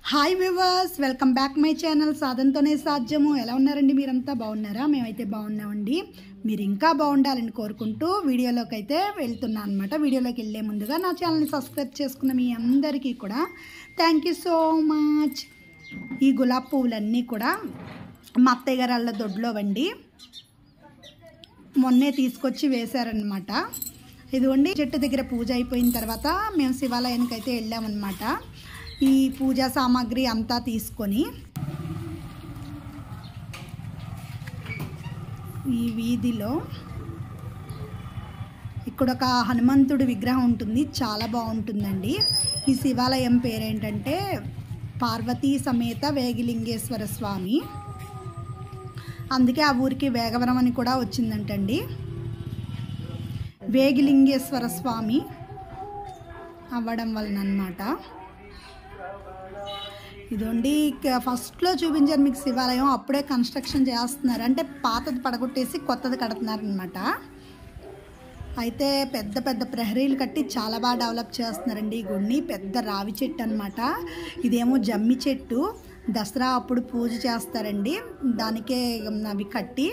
hi viewers welcome back my channel సాధనతోనే సాధ్యము ఎలా ఉన్నారండి మీరంతా బాగున్నారా మేమైతే బాగున్నామండి మీరు ఇంకా బాగుండాలని కోరుకుంటూ వీడియోలోకి అయితే వెళ్తున్నాను అనమాట వీడియోలోకి వెళ్ళే ముందుగా నా ఛానల్ని సబ్స్క్రైబ్ చేసుకున్న మీ అందరికీ కూడా థ్యాంక్ యూ సో మచ్ ఈ గులాబ్ పువ్వులన్నీ కూడా మా అత్తయ్య గారు వాళ్ళ దొడ్లో వండి మొన్నే తీసుకొచ్చి వేశారనమాట ఇదిగోండి చెట్టు దగ్గర పూజ అయిపోయిన తర్వాత మేము శివాలయానికి అయితే వెళ్ళామన్నమాట ఈ పూజా సామాగ్రి అంతా తీసుకొని ఈ వీధిలో ఇక్కడ ఒక హనుమంతుడి విగ్రహం ఉంటుంది చాలా బాగుంటుందండి ఈ శివాలయం పేరేంటంటే పార్వతీ సమేత వేగిలింగేశ్వర స్వామి అందుకే ఆ ఊరికి వేగవరం అని కూడా వచ్చిందంటండి వేగిలింగేశ్వర స్వామి అవ్వడం వలన అనమాట ఇదండి ఇక ఫస్ట్లో చూపించారు మీకు శివాలయం అప్పుడే కన్స్ట్రక్షన్ చేస్తున్నారు అంటే పాతది పడగొట్టేసి కొత్తది కడుతున్నారు అనమాట అయితే పెద్ద పెద్ద ప్రహరీలు కట్టి చాలా బాగా డెవలప్ చేస్తున్నారండి ఈ గుడిని పెద్ద రావి చెట్టు అనమాట ఇదేమో జమ్మి చెట్టు దసరా అప్పుడు పూజ చేస్తారండి దానికే అవి కట్టి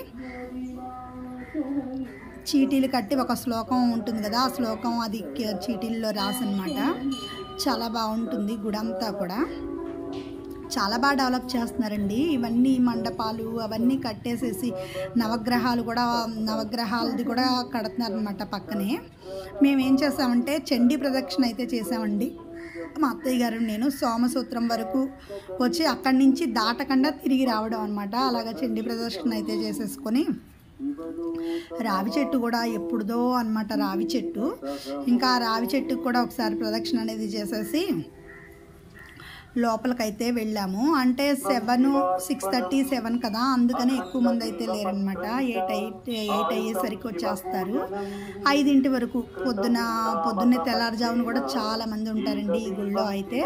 చీటీలు కట్టి ఒక శ్లోకం ఉంటుంది కదా ఆ శ్లోకం అది క- చీటీల్లో రాసనమాట చాలా బాగుంటుంది గుడంతా కూడా చాలా బాగా డెవలప్ చేస్తున్నారండి ఇవన్నీ మండపాలు అవన్నీ కట్టేసేసి నవగ్రహాలు కూడా నవగ్రహాలది కూడా కడుతున్నారనమాట పక్కనే మేము ఏం చేసామంటే చండీ ప్రదక్షిణ అయితే చేసామండి మా అత్తయ్య గారు నేను సోమసూత్రం వరకు వచ్చి అక్కడి నుంచి దాటకుండా తిరిగి రావడం అనమాట అలాగా చండీ ప్రదక్షిణ అయితే చేసేసుకొని రావి చెట్టు కూడా ఎప్పుడుదో అన్నమాట రావి చెట్టు ఇంకా ఆ రావి చెట్టుకు కూడా ఒకసారి ప్రదక్షిణ అనేది చేసేసి లోపలికైతే వెళ్ళాము అంటే సెవెన్ సిక్స్ థర్టీ సెవెన్ కదా అందుకని ఎక్కువ మంది అయితే లేరనమాట ఎయిట్ ఎయిట్ ఎయిట్ అయ్యేసరికి వచ్చేస్తారు ఐదింటి వరకు పొద్దున పొద్దున్నే తెల్లారుజామున కూడా చాలా మంది ఉంటారండి ఈ గుళ్ళో అయితే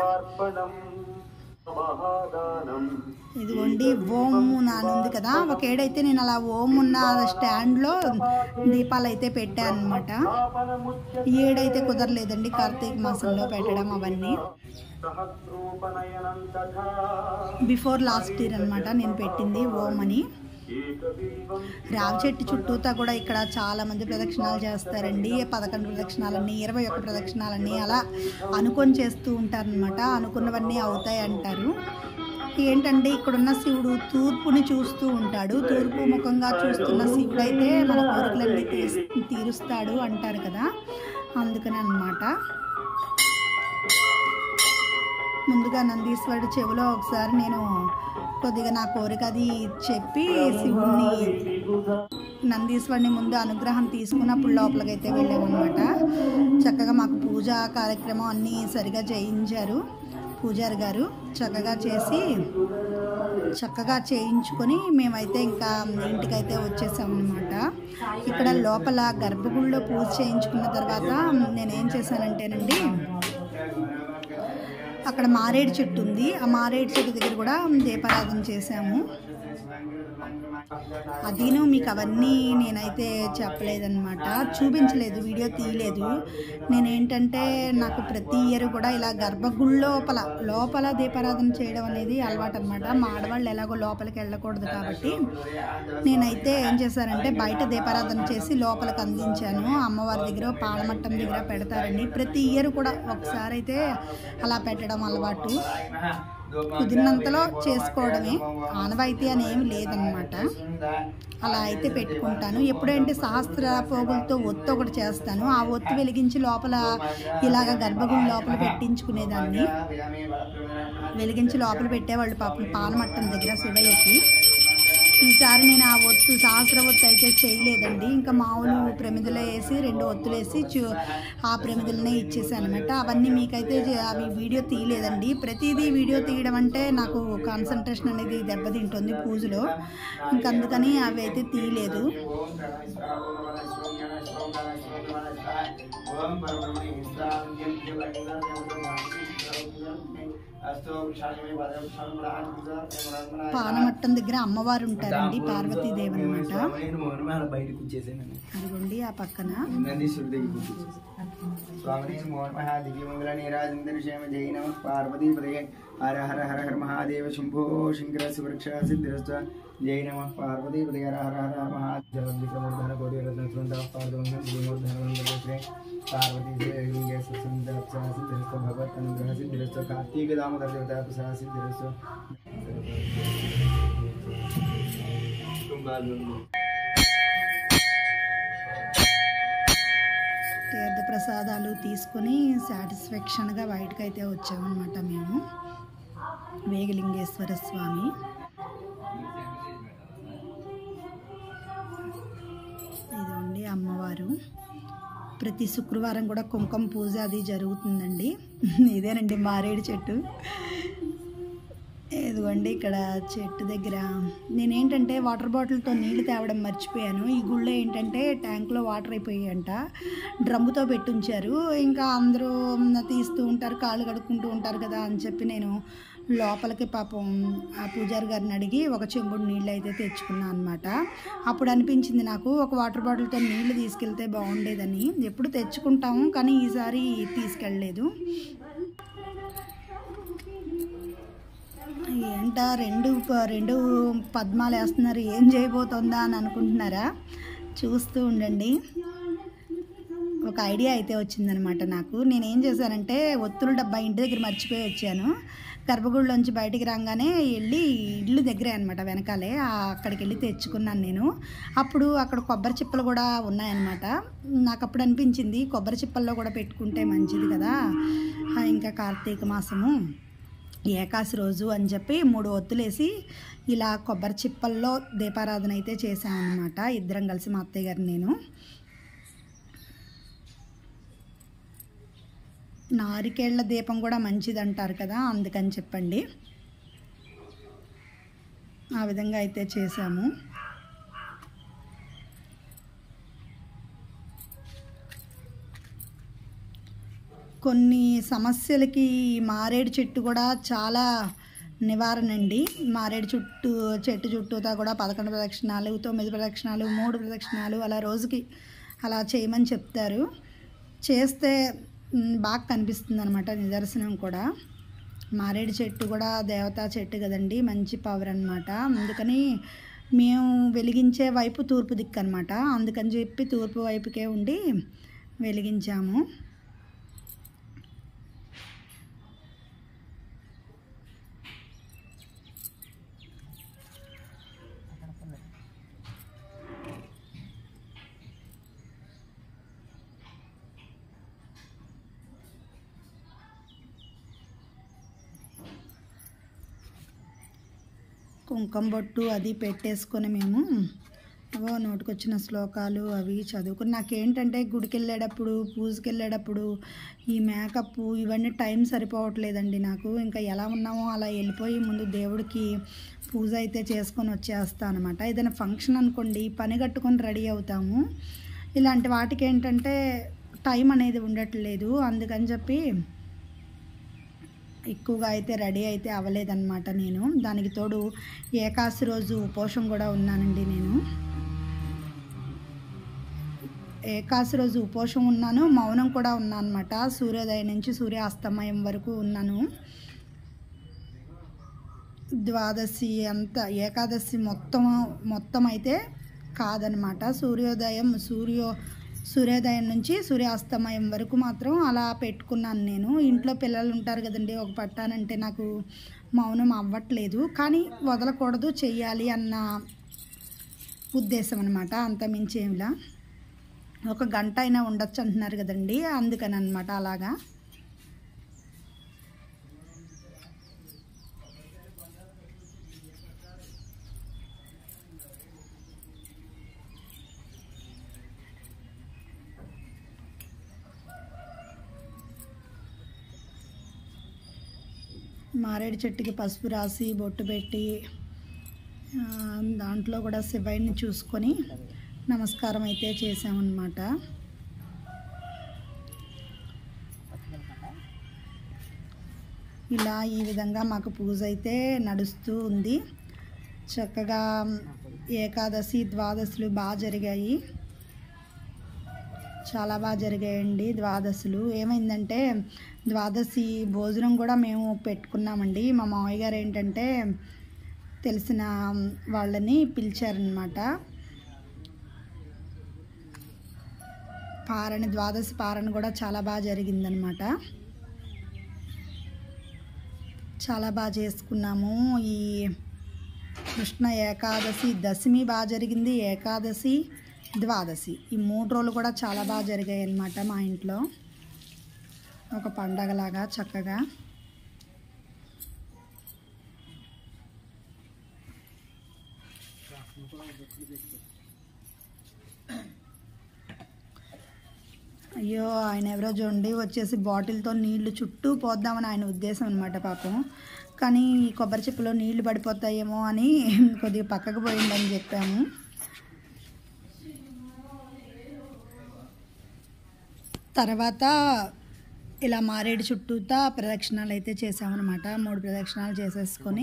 ఇదిగోండి ఓం నాని ఉంది కదా ఒక ఏడైతే నేను అలా ఓం ఉన్న స్టాండ్లో దీపాలు అయితే పెట్టాను అనమాట ఏడైతే కుదరలేదండి కార్తీక మాసంలో పెట్టడం అవన్నీ బిఫోర్ లాస్ట్ ఇయర్ అనమాట నేను పెట్టింది ఓం అని రావి చెట్టు చుట్టూతా కూడా ఇక్కడ చాలా మంది ప్రదక్షిణాలు చేస్తారండి పదకొండు ప్రదక్షిణాలని ఇరవై ఒక్క ప్రదక్షిణాలని అలా అనుకొని చేస్తూ ఉంటారనమాట అనుకున్నవన్నీ అవుతాయి అంటారు ఏంటంటే ఇక్కడున్న శివుడు తూర్పుని చూస్తూ ఉంటాడు తూర్పు ముఖంగా చూస్తున్న శివుడు అయితే మన కోరికలన్నీ తీస్- తీరుస్తాడు అంటారు కదా అందుకని అన్నమాట ముందుగా నందీశ్వరుడు చెవిలో ఒకసారి నేను కొద్దిగా నా కోరిక అది చెప్పి శివుణ్ణి నందీశ్వరుని ముందు అనుగ్రహం తీసుకున్నప్పుడు లోపలికైతే వెళ్ళామన్నమాట చక్కగా మాకు పూజా కార్యక్రమం అన్నీ సరిగా చేయించారు పూజారి గారు చక్కగా చేసి చక్కగా చేయించుకొని మేమైతే ఇంకా ఇంటికైతే వచ్చేసామన్నమాట ఇక్కడ లోపల గర్భగుడిలో పూజ చేయించుకున్న తర్వాత నేనేం చేశానంటేనండి అక్కడ మారేడు చెట్టు ఉంది ఆ మారేడు చెట్టు దగ్గర కూడా దీపారాధన చేశాము అదిను మీకు అవన్నీ నేనైతే చెప్పలేదన్నమాట చూపించలేదు వీడియో తీయలేదు నేనేంటంటే నాకు ప్రతి ఇయర్ కూడా ఇలా గర్భగుడి లోపల లోపల దీపారాధన చేయడం అనేది అలవాటు అనమాట మా ఆడవాళ్ళు ఎలాగో లోపలికి వెళ్ళకూడదు కాబట్టి నేనైతే ఏం చేశానంటే బయట దీపారాధన చేసి లోపలికి అందించాను అమ్మవారి దగ్గర పాలమట్టం దగ్గర పెడతారండి ప్రతి ఇయర్ కూడా ఒకసారి అయితే అలా పెట్టడం అలవాటు కుదిరినంతలో చేసుకోవడమే ఆనవాయితీ అని ఏమి లేదనమాట అలా అయితే పెట్టుకుంటాను ఎప్పుడంటే సహస్ర పోగులతో ఒత్తు ఒకటి చేస్తాను ఆ ఒత్తు వెలిగించి లోపల ఇలాగ గర్భగుడి లోపల పెట్టించుకునేదాన్ని వెలిగించి లోపల పెట్టేవాళ్ళు పాపం పానమట్టం దగ్గర శివయ్యకి ఈసారి నేను ఆ ఒత్తు సహస్ర ఒత్తు అయితే చేయలేదండి ఇంకా మామూలు ప్రమిదలో వేసి రెండు ఒత్తులు వేసి చూ ఆ ప్రమిదలనే ఇచ్చేసాను అనమాట అవన్నీ మీకైతే జ- అవి వీడియో తీయలేదండి ప్రతిదీ వీడియో తీయడం అంటే నాకు కాన్సన్ట్రేషన్ అనేది దెబ్బతింటుంది పూజలో ఇంక అందుకని అవి అయితే తీయలేదు పానమట్టం దగ్గర అమ్మవారు ఉంటారండి పార్వతీదేవి అనమాట బయటకు వచ్చేసాను అదిగోండి ఆ పక్కన నందీశ్వరుడి దగ్గరికి వచ్చేసాను స్వామి మోహన్ దివ్యమంగళ నీరాజందరి క్షేమ జై నమ పార్వతీ ప్రదే హర హర హర హర మహాదేవ శంభో శంకర సువృక్ష సిద్ధిరస్వ జై నమ పార్వతీ పతి హర హర హర మహాదేవీకమూర్ధన కోటి రత్న శృంద పార్వతీ పార్వతీ లింగే సుందర సిద్ధిరస్వ భగవత్ అనుగ్రహ సిద్ధిరస్వ కార్తీక దామోదర దేవతా ప్రసాద సిద్ధిరస్వ తీర్థ ప్రసాదాలు తీసుకుని సాటిస్ఫాక్షన్గా బయటకు అయితే వచ్చామన్నమాట మేము వేగలింగేశ్వర స్వామి ఇదండి అమ్మవారు ప్రతి శుక్రవారం కూడా కుంకుమ పూజ అది జరుగుతుందండి ఇదేనండి మారేడు చెట్టు ఇదిగోండి ఇక్కడ చెట్టు దగ్గర నేనేంటంటే వాటర్ బాటిల్తో నీళ్లు తేవడం మర్చిపోయాను ఈ గుళ్ళో ఏంటంటే ట్యాంక్లో వాటర్ అయిపోయాయంట డ్రమ్ముతో పెట్టి ఉంచారు ఇంకా అందరూ తీస్తూ ఉంటారు కాళ్ళు కడుక్కుంటూ ఉంటారు కదా అని చెప్పి నేను లోపలికి పాపం ఆ పూజారి గారిని అడిగి ఒక చెంబుడు నీళ్ళు అయితే తెచ్చుకున్నాను అనమాట అప్పుడు అనిపించింది నాకు ఒక వాటర్ బాటిల్తో నీళ్లు తీసుకెళ్తే బాగుండేదని ఎప్పుడు తెచ్చుకుంటాము కానీ ఈసారి తీసుకెళ్ళలేదు ఏంట రెండు ప- రెండు పద్మాలు వేస్తున్నారు ఏం చేయబోతుందా అని అనుకుంటున్నారా చూస్తూ ఉండండి ఒక ఐడియా అయితే వచ్చిందనమాట నాకు నేను ఏం చేశానంటే ఒత్తుల డబ్బా ఇంటి దగ్గర మర్చిపోయి వచ్చాను గర్భగుడిలోంచి బయటికి రాగానే వెళ్ళి ఇల్లు దగ్గరే అనమాట వెనకాలే ఆ అక్కడికి వెళ్ళి తెచ్చుకున్నాను నేను అప్పుడు అక్కడ కొబ్బరి చిప్పలు కూడా ఉన్నాయన్నమాట నాకు అప్పుడు అనిపించింది కొబ్బరి చిప్పల్లో కూడా పెట్టుకుంటే మంచిది కదా ఆ, ఇంకా కార్తీక మాసము ఏకాశి రోజు అని చెప్పి మూడు ఒత్తులేసి ఇలా కొబ్బరి చిప్పల్లో దీపారాధన అయితే చేశామన్నమాట ఇద్దరం కలిసి మా అత్తయ్య గారు నేను నారికేళ్ల దీపం కూడా మంచిది అంటారు కదా అందుకని చెప్పండి ఆ విధంగా అయితే చేశాము కొన్ని సమస్యలకి ఈ మారేడు చెట్టు కూడా చాలా నివారణ అండి మారేడు చుట్టూ చెట్టు చుట్టూతా కూడా పదకొండు ప్రదక్షిణాలు తొమ్మిది ప్రదక్షిణాలు మూడు ప్రదక్షిణాలు అలా రోజుకి అలా చేయమని చెప్తారు చేస్తే మ్, బాగా కనిపిస్తుంది అనమాట నిదర్శనం కూడా మారేడు చెట్టు కూడా దేవతా చెట్టు కదండి మంచి పవర్ అనమాట అందుకని మేము వెలిగించే వైపు తూర్పు దిక్కు అనమాట అందుకని చెప్పి తూర్పు వైపుకే ఉండి వెలిగించాము కుంకుమ బొట్టు అది పెట్టేసుకొని మేము అవో నోటికొచ్చిన శ్లోకాలు అవి చదువుకుని నాకేంటంటే గుడికి వెళ్ళేటప్పుడు పూజకి వెళ్ళేటప్పుడు ఈ మేకప్ ఇవన్నీ టైం సరిపోవట్లేదండి నాకు ఇంకా ఎలా ఉన్నామో అలా వెళ్ళిపోయి ముందు దేవుడికి పూజ అయితే చేసుకొని వచ్చేస్తా అనమాట ఏదైనా ఫంక్షన్ అనుకోండి పని కట్టుకొని రెడీ అవుతాము ఇలాంటి వాటికి ఏంటంటే టైం అనేది ఉండట్లేదు అందుకని చెప్పి ఎక్కువగా అయితే రెడీ అయితే అవ్వలేదన్నమాట నేను దానికి తోడు ఏకాశి రోజు ఉపవాసం కూడా ఉన్నానండి నేను ఏకాశి రోజు ఉపవాసం ఉన్నాను మౌనం కూడా ఉన్నాను అనమాట సూర్యోదయం నుంచి సూర్యాస్తమయం వరకు ఉన్నాను ద్వాదశి అంత ఏకాదశి మొత్తం మొత్తం అయితే కాదనమాట సూర్యోదయం సూర్యో సూర్యోదయం నుంచి సూర్యాస్తమయం వరకు మాత్రం అలా పెట్టుకున్నాను నేను ఇంట్లో పిల్లలు ఉంటారు కదండి ఒక పట్టానంటే నాకు మౌనం అవ్వట్లేదు కానీ వదలకూడదు చెయ్యాలి అన్న ఉద్దేశం అనమాట అంత మించేమిలా ఒక గంట అయినా ఉండొచ్చు అంటున్నారు కదండి అందుకని అనమాట అలాగా మారేడు చెట్టుకి పసుపు రాసి బొట్టు పెట్టి ఆ, దాంట్లో కూడా శివయ్యని చూసుకొని నమస్కారం అయితే చేసామన్నమాట ఇలా ఈ విధంగా మాకు పూజ అయితే నడుస్తూ ఉంది చక్కగా ఏకాదశి ద్వాదశులు బాగా జరిగాయి చాలా బాగా జరిగాయండి ద్వాదశులు ఏమైందంటే ద్వాదశి భోజనం కూడా మేము పెట్టుకున్నామండి మా మామయ్య గారు ఏంటంటే తెలిసిన వాళ్ళని పిలిచారనమాట పారణ ద్వాదశి పారణ కూడా చాలా బాగా జరిగిందనమాట చాలా బాగా చేసుకున్నాము ఈ కృష్ణ ఏకాదశి దశమి బాగా జరిగింది ఏకాదశి ద్వాదశి ఈ మూడు రోజులు కూడా చాలా బాగా జరిగాయి అన్నమాట మా ఇంట్లో ఒక పండగలాగా చక్కగా అయ్యో ఆయన ఎవరో చూడండి వచ్చేసి బాటిల్తో నీళ్లు చుట్టూ పోద్దామని ఆయన ఉద్దేశం అనమాట పాపం కానీ ఈ కొబ్బరి చిప్పలో నీళ్లు పడిపోతాయేమో అని కొద్దిగా పక్కకు పోయిందని చెప్పాము తర్వాత ఇలా మారేడు చుట్టూతా ప్రదక్షిణాలు అయితే చేసామన్నమాట మూడు ప్రదక్షిణాలు చేసేసుకొని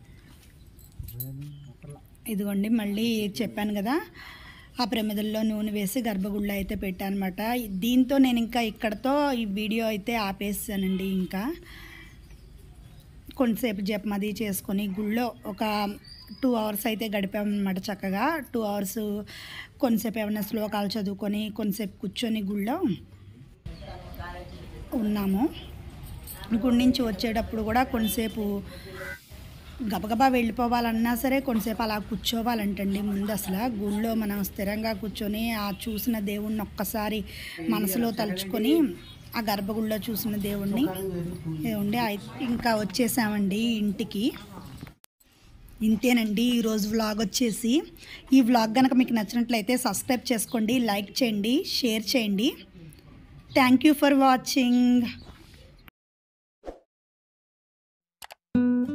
ఇదిగోండి మళ్ళీ చెప్పాను కదా ఆ ప్రమిదల్లో నూనె వేసి గర్భగుళ్ళ అయితే పెట్టానమాట దీంతో నేను ఇంకా ఇక్కడతో ఈ వీడియో అయితే ఆపేసానండి ఇంకా కొంతసేపు జపమది చేసుకొని గుళ్ళో ఒక టూ అవర్స్ అయితే గడిపామన్నమాట చక్కగా టూ అవర్స్ కొంతసేపు ఏమైనా శ్లోకాలు చదువుకొని కొంతసేపు కూర్చొని గుళ్ళో ఉన్నాము గుడి నుంచి వచ్చేటప్పుడు కూడా కొంతసేపు గబగబా వెళ్ళిపోవాలన్నా సరే కొంతసేపు అలా కూర్చోవాలంటండి ముందు అసలు గుళ్ళో మనం స్థిరంగా కూర్చొని ఆ చూసిన దేవుణ్ణి ఒక్కసారి మనసులో తలుచుకొని ఆ గర్భగుడిలో చూసిన దేవుణ్ణి ఉండి ఇంకా వచ్చేసామండి ఇంటికి ఇంతేనండి ఈరోజు వ్లాగ్ వచ్చేసి ఈ వ్లాగ్ కనుక మీకు నచ్చినట్లయితే సబ్స్క్రైబ్ చేసుకోండి లైక్ చేయండి షేర్ చేయండి థ్యాంక్ యూ ఫర్ వాచింగ్